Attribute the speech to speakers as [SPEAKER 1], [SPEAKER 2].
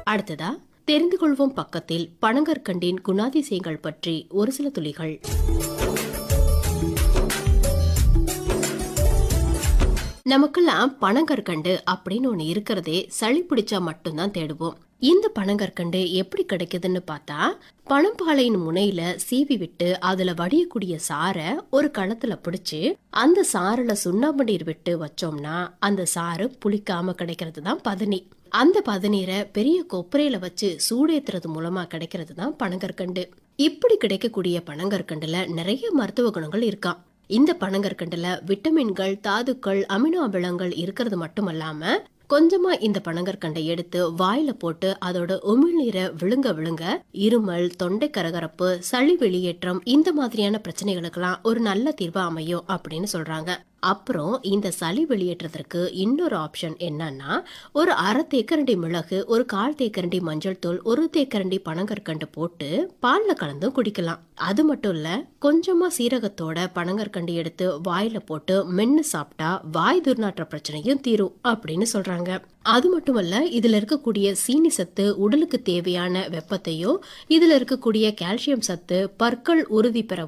[SPEAKER 1] அடுத்ததா தெரிந்து கொள்வோம் பக்கத்தில் பனங்கற்கண்டின் குணாதிசயங்கள் பற்றி ஒரு சில துளிகள் நமக்கெல்லாம் பனங்கற்கண்டு அப்படின்னு ஒண்ணு இருக்கிறதே சளி பிடிச்சா மட்டும்தான் தேடுவோம் இந்த பனங்கற்கண்டு எப்படி கிடைக்குதுன்னு பார்த்தா பனம்பாளையின் முனையில சீவி விட்டு அதுல வடியக்கூடிய சாரை ஒரு களத்துல பிடிச்சு அந்த சாறுல சுண்ணாம்பு நீர் விட்டு வச்சோம்னா அந்த சாறு புளிக்காம கிடைக்கிறது தான் பதனி அந்த பதநீரை பெரிய கொப்பரையில வச்சு சூடேத்துறது மூலமா கிடைக்கிறது தான் பனங்கற்கண்டு இப்படி கிடைக்கக்கூடிய பனங்கற்கண்டுல நிறைய மருத்துவ குணங்கள் இருக்காம் இந்த பனங்கற்கண்டுல விட்டமின்கள் தாதுக்கள் அமினோ அமிலங்கள் இருக்கிறது மட்டுமல்லாம கொஞ்சமா இந்த பனங்கற்கண்டை எடுத்து வாயில போட்டு அதோட உமிழ்நீரை விழுங்க விழுங்க இருமல் தொண்டை கரகரப்பு சளி வெளியேற்றம் இந்த மாதிரியான பிரச்சனைகளுக்கெல்லாம் ஒரு நல்ல தீர்வா அமையும் அப்படின்னு சொல்றாங்க அப்புறம் இந்த சளி வெளியேற்றத்திற்கு இன்னொரு ஆப்ஷன் என்னன்னா ஒரு அரை தேக்கரண்டி மிளகு ஒரு கால் தேக்கரண்டி மஞ்சள் தூள் ஒரு தேக்கரண்டி பனங்கற்கண்டு போட்டு பால்ல கலந்து குடிக்கலாம் அது மட்டும் இல்ல கொஞ்சமா சீரகத்தோட பனங்கற்கண்டு எடுத்து வாயில போட்டு மென்னு சாப்பிட்டா வாய் துர்நாற்ற பிரச்சனையும் தீரும் அப்படின்னு சொல்றாங்க அது மட்டுமல்ல இதுல இருக்கக்கூடிய சீனி சத்து உடலுக்கு தேவையான வெப்பத்தையும் இதுல இருக்கக்கூடிய கால்சியம் சத்து பற்கள் உறுதி பெற